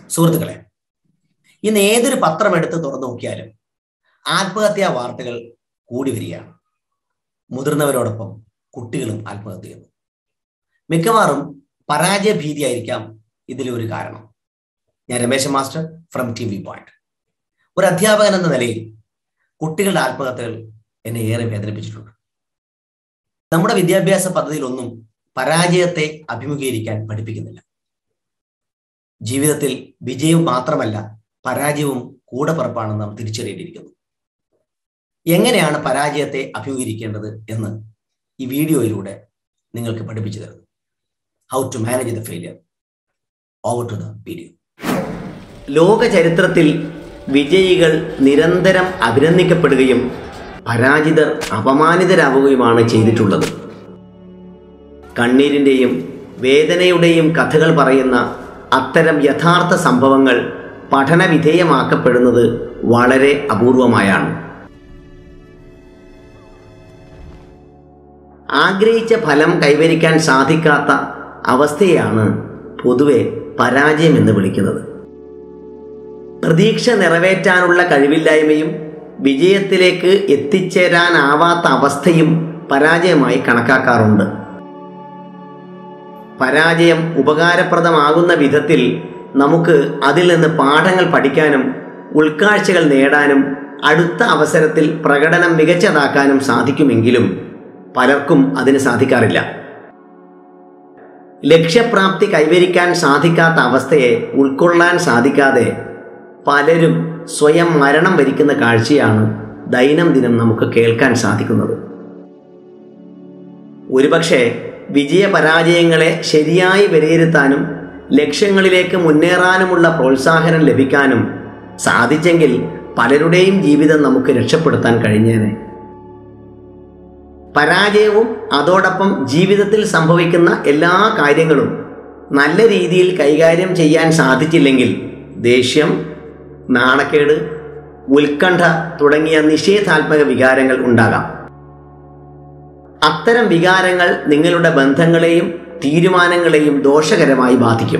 സുഹൃത്തുക്കളെ ഇന്ന് ഏതൊരു പത്രം എടുത്ത് തുറന്നു നോക്കിയാലും ആത്മഹത്യാ വാർത്തകൾ കൂടി വരികയാണ് മുതിർന്നവരോടൊപ്പം കുട്ടികളും ആത്മഹത്യ ചെയ്യുന്നു മിക്കവാറും പരാജയ ഭീതിയായിരിക്കാം ഇതിലൊരു കാരണം ഞാൻ Ramesha master from T V point ഒരു അധ്യാപകൻ എന്ന നിലയിൽ കുട്ടികളുടെ ആത്മഹത്യകൾ എന്നെ ഏറെ വേദനിപ്പിച്ചിട്ടുണ്ട് നമ്മുടെ വിദ്യാഭ്യാസ പദ്ധതിയിലൊന്നും പരാജയത്തെ അഭിമുഖീകരിക്കാൻ പഠിപ്പിക്കുന്നില്ല ജീവിതത്തിൽ വിജയവും മാത്രമല്ല പരാജയവും കൂടെ പുറപ്പാണെന്ന് നാം തിരിച്ചറിയേണ്ടിയിരിക്കുന്നു എങ്ങനെയാണ് പരാജയത്തെ അഭിമുഖീകരിക്കേണ്ടത് എന്ന് ഈ വീഡിയോയിലൂടെ നിങ്ങൾക്ക് പഠിപ്പിച്ചു തരുന്നു how to manage the failure over to the video ലോക ചരിത്രത്തിൽ വിജയികൾ നിരന്തരം അഭിനന്ദിക്കപ്പെടുകയും പരാജിതർ അപമാനിതരാവുകയുമാണ് ചെയ്തിട്ടുള്ളത് കണ്ണീരിൻ്റെയും വേദനയുടെയും കഥകൾ പറയുന്ന അത്തരം യഥാർത്ഥ സംഭവങ്ങൾ പഠനവിധേയമാക്കപ്പെടുന്നത് വളരെ അപൂർവമായാണ് ആഗ്രഹിച്ച ഫലം കൈവരിക്കാൻ സാധിക്കാത്ത അവസ്ഥയാണ് പൊതുവെ പരാജയം എന്ന് വിളിക്കുന്നത് പ്രതീക്ഷ നിറവേറ്റാനുള്ള കഴിവില്ലായ്മയും വിജയത്തിലേക്ക് എത്തിച്ചേരാനാവാത്ത അവസ്ഥയും പരാജയമായി കണക്കാക്കാറുണ്ട് പരാജയം ഉപകാരപ്രദമാകുന്ന വിധത്തിൽ നമുക്ക് അതിൽ നിന്ന് പാഠങ്ങൾ പഠിക്കാനും ഉൾക്കാഴ്ചകൾ നേടാനും അടുത്ത അവസരത്തിൽ പ്രകടനം മികച്ചതാക്കാനും സാധിക്കുമെങ്കിലും പലർക്കും അതിന് സാധിക്കാറില്ല ലക്ഷ്യപ്രാപ്തി കൈവരിക്കാൻ സാധിക്കാത്ത അവസ്ഥയെ ഉൾക്കൊള്ളാൻ സാധിക്കാതെ പലരും സ്വയം മരണം വരിക്കുന്ന കാഴ്ചയാണ് ദൈനംദിനം നമുക്ക് കേൾക്കാൻ സാധിക്കുന്നത് ഒരുപക്ഷെ വിജയപരാജയങ്ങളെ ശരിയായി വിലയിരുത്താനും ലക്ഷ്യങ്ങളിലേക്ക് മുന്നേറാനുമുള്ള പ്രോത്സാഹനം ലഭിക്കാനും സാധിച്ചെങ്കിൽ പലരുടെയും ജീവിതം നമുക്ക് രക്ഷപ്പെടുത്താൻ കഴിഞ്ഞേനെ പരാജയവും അതോടൊപ്പം ജീവിതത്തിൽ സംഭവിക്കുന്ന എല്ലാ കാര്യങ്ങളും നല്ല രീതിയിൽ കൈകാര്യം ചെയ്യാൻ സാധിച്ചില്ലെങ്കിൽ ദേഷ്യം നാണക്കേട് ഉത്കണ്ഠ തുടങ്ങിയ നിഷേധാത്മക വികാരങ്ങൾ ഉണ്ടാകാം അത്തരം വികാരങ്ങൾ നിങ്ങളുടെ ബന്ധങ്ങളെയും തീരുമാനങ്ങളെയും ദോഷകരമായി ബാധിക്കും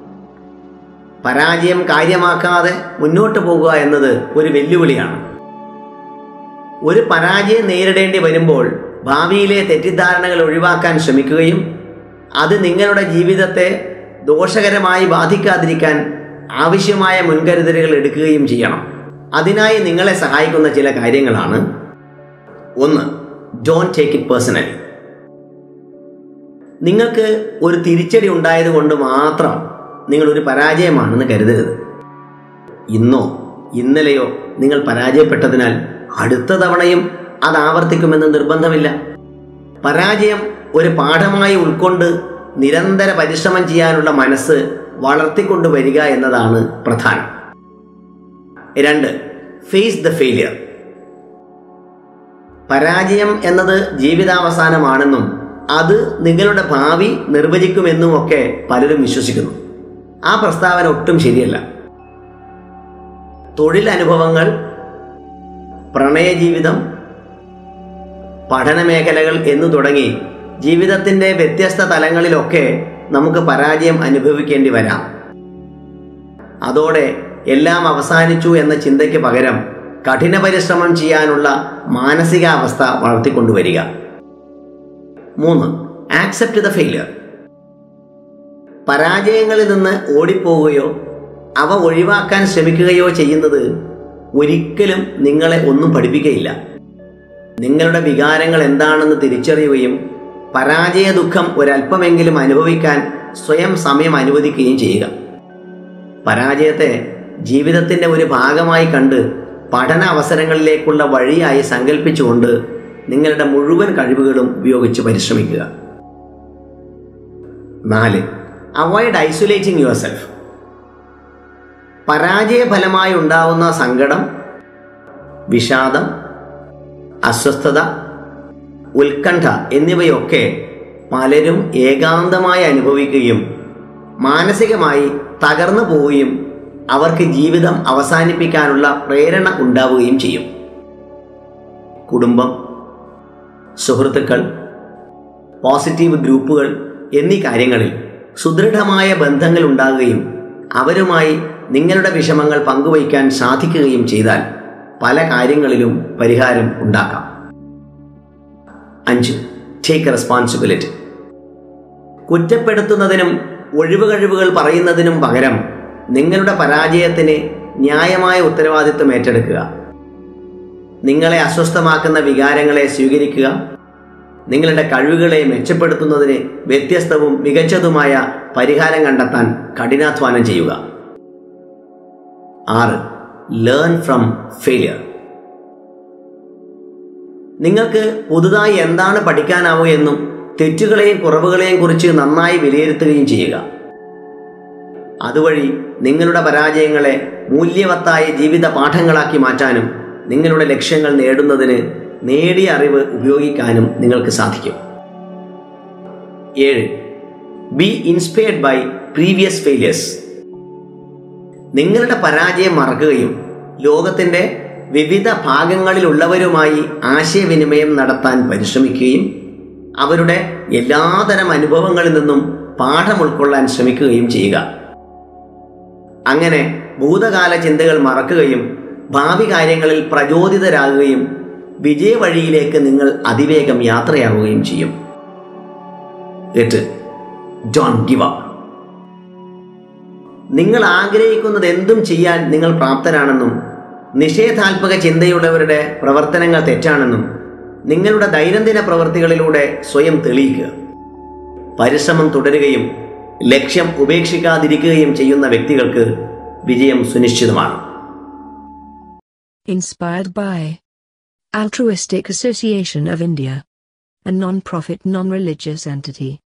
പരാജയം കാര്യമാക്കാതെ മുന്നോട്ട് പോകുക എന്നത് ഒരു വെല്ലുവിളിയാണ് ഒരു പരാജയം നേരിടേണ്ടി വരുമ്പോൾ ഭാവിയിലെ തെറ്റിദ്ധാരണകൾ ഒഴിവാക്കാൻ ശ്രമിക്കുകയും അത് നിങ്ങളുടെ ജീവിതത്തെ ദോഷകരമായി ബാധിക്കാതിരിക്കാൻ ആവശ്യമായ മുൻകരുതലുകൾ എടുക്കുകയും ചെയ്യണം അതിനായി നിങ്ങളെ സഹായിക്കുന്ന ചില കാര്യങ്ങളാണ് ഒന്ന് ഡോൺ ടേക്ക് ഇറ്റ് പേഴ്സണലി നിങ്ങൾക്ക് ഒരു തിരിച്ചടി ഉണ്ടായതുകൊണ്ട് മാത്രം നിങ്ങൾ ഒരു പരാജയമാണെന്ന് കരുതരുത് ഇന്നോ ഇന്നലെയോ നിങ്ങൾ പരാജയപ്പെട്ടതിനാൽ അടുത്ത തവണയും അത് ആവർത്തിക്കുമെന്ന് നിർബന്ധമില്ല പരാജയം ഒരു പാഠമായി ഉൾക്കൊണ്ട് നിരന്തര പരിശ്രമം ചെയ്യാനുള്ള മനസ്സ് വളർത്തിക്കൊണ്ടുവരിക എന്നതാണ് പ്രധാനം രണ്ട് ഫേസ് ദ ഫെയിലിയർ പരാജയം എന്നത് ജീവിതാവസാനമാണെന്നും അത് നിങ്ങളുടെ ഭാവി നിർവചിക്കുമെന്നുമൊക്കെ പലരും വിശ്വസിക്കുന്നു ആ പ്രസ്താവന ഒട്ടും ശരിയല്ല തൊഴിൽ അനുഭവങ്ങൾ പ്രണയജീവിതം പഠന മേഖലകൾ എന്നു തുടങ്ങി ജീവിതത്തിന്റെ വ്യത്യസ്ത തലങ്ങളിലൊക്കെ നമുക്ക് പരാജയം അനുഭവിക്കേണ്ടി വരാം അതോടെ എല്ലാം അവസാനിച്ചു എന്ന ചിന്തയ്ക്ക് പകരം കഠിന പരിശ്രമം ചെയ്യാനുള്ള മാനസികാവസ്ഥ വളർത്തിക്കൊണ്ടുവരിക മൂന്ന് ആക്സെപ്റ്റ് ദ ഫെയിലിയർ പരാജയങ്ങളിൽ നിന്ന് ഓടിപ്പോവുകയോ അവ ഒഴിവാക്കാൻ ശ്രമിക്കുകയോ ചെയ്യുന്നത് ഒരിക്കലും നിങ്ങളെ ഒന്നും പഠിപ്പിക്കുകയില്ല നിങ്ങളുടെ വികാരങ്ങൾ എന്താണെന്ന് തിരിച്ചറിയുകയും പരാജയ ദുഃഖം ഒരല്പമെങ്കിലും അനുഭവിക്കാൻ സ്വയം സമയം അനുവദിക്കുകയും ചെയ്യുക പരാജയത്തെ ജീവിതത്തിന്റെ ഒരു ഭാഗമായി കണ്ട് പഠന അവസരങ്ങളിലേക്കുള്ള വഴിയായി സങ്കല്പിച്ചുകൊണ്ട് നിങ്ങളുടെ മുഴുവൻ കഴിവുകളും ഉപയോഗിച്ച് പരിശ്രമിക്കുക നാല് അവോയ്ഡ് ഐസൊലേറ്റിംഗ് യുവർ സെൽഫ് പരാജയ ഫലമായി ഉണ്ടാവുന്ന സങ്കടം വിഷാദം അസ്വസ്ഥത ഉത്കണ്ഠ എന്നിവയൊക്കെ പലരും ഏകാന്തമായി അനുഭവിക്കുകയും മാനസികമായി തകർന്നു പോവുകയും അവർക്ക് ജീവിതം അവസാനിപ്പിക്കാനുള്ള പ്രേരണ ഉണ്ടാവുകയും ചെയ്യും കുടുംബം സുഹൃത്തുക്കൾ പോസിറ്റീവ് ഗ്രൂപ്പുകൾ എന്നീ കാര്യങ്ങളിൽ സുദൃഢമായ ബന്ധങ്ങൾ ഉണ്ടാകുകയും അവരുമായി നിങ്ങളുടെ വിഷമങ്ങൾ പങ്കുവയ്ക്കാൻ സാധിക്കുകയും ചെയ്താൽ പല കാര്യങ്ങളിലും പരിഹാരം ഉണ്ടാക്കാം അഞ്ച് ടേക്ക് റെസ്പോൺസിബിലിറ്റി കുറ്റപ്പെടുത്തുന്നതിനും ഒഴിവ് കഴിവുകൾ പറയുന്നതിനും പകരം നിങ്ങളുടെ പരാജയത്തിന് ന്യായമായ ഉത്തരവാദിത്വം ഏറ്റെടുക്കുക നിങ്ങളെ അസ്വസ്ഥമാക്കുന്ന വികാരങ്ങളെ സ്വീകരിക്കുക നിങ്ങളുടെ കഴിവുകളെ മെച്ചപ്പെടുത്തുന്നതിന് വ്യത്യസ്തവും മികച്ചതുമായ പരിഹാരം കണ്ടെത്താൻ കഠിനാധ്വാനം ചെയ്യുക ആറ് ലേൺ ഫ്രം ഫെയിലിയർ നിങ്ങൾക്ക് പുതുതായി എന്താണ് പഠിക്കാനാവുക എന്നും തെറ്റുകളെയും കുറവുകളെയും കുറിച്ച് നന്നായി വിലയിരുത്തുകയും ചെയ്യുക അതുവഴി നിങ്ങളുടെ പരാജയങ്ങളെ മൂല്യവത്തായ ജീവിത പാഠങ്ങളാക്കി മാറ്റാനും നിങ്ങളുടെ ലക്ഷ്യങ്ങൾ നേടുന്നതിന് നേടിയ അറിവ് ഉപയോഗിക്കാനും നിങ്ങൾക്ക് സാധിക്കും ഏഴ് be inspired by previous failures നിങ്ങളുടെ പരാജയം മറക്കുകയും ലോകത്തിന്റെ വിവിധ ഭാഗങ്ങളിലുള്ളവരുമായി ആശയവിനിമയം നടത്താൻ പരിശ്രമിക്കുകയും അവരുടെ എല്ലാതരം അനുഭവങ്ങളിൽ നിന്നും പാഠം ഉൾക്കൊള്ളാൻ ശ്രമിക്കുകയും ചെയ്യുക അങ്ങനെ ഭൂതകാല ചിന്തകൾ മറക്കുകയും ഭാവി കാര്യങ്ങളിൽ പ്രചോദിതരാകുകയും വിജയവഴിയിലേക്ക് നിങ്ങൾ അതിവേഗം യാത്രയാവുകയും ചെയ്യും എട്ട് ഡോൺ ഗിവ് അപ്പ് നിങ്ങൾ ആഗ്രഹിക്കുന്നത് എന്തും ചെയ്യാൻ നിങ്ങൾ പ്രാപ്തരാണെന്നും നിഷേധാത്മക ചിന്തയുള്ളവരുടെ പ്രവർത്തനങ്ങൾ തെറ്റാണെന്നും നിങ്ങളുടെ ദൈനംദിന പ്രവൃത്തികളിലൂടെ സ്വയം തെളിയിക്കുക പരിശ്രമം തുടരുകയും ലക്ഷ്യം ഉപേക്ഷിക്കാതിരിക്കുകയും ചെയ്യുന്ന വ്യക്തികൾക്ക് വിജയം സുനിശ്ചിതമാണ് Inspired by Altruistic Association of India, a non-profit non-religious entity.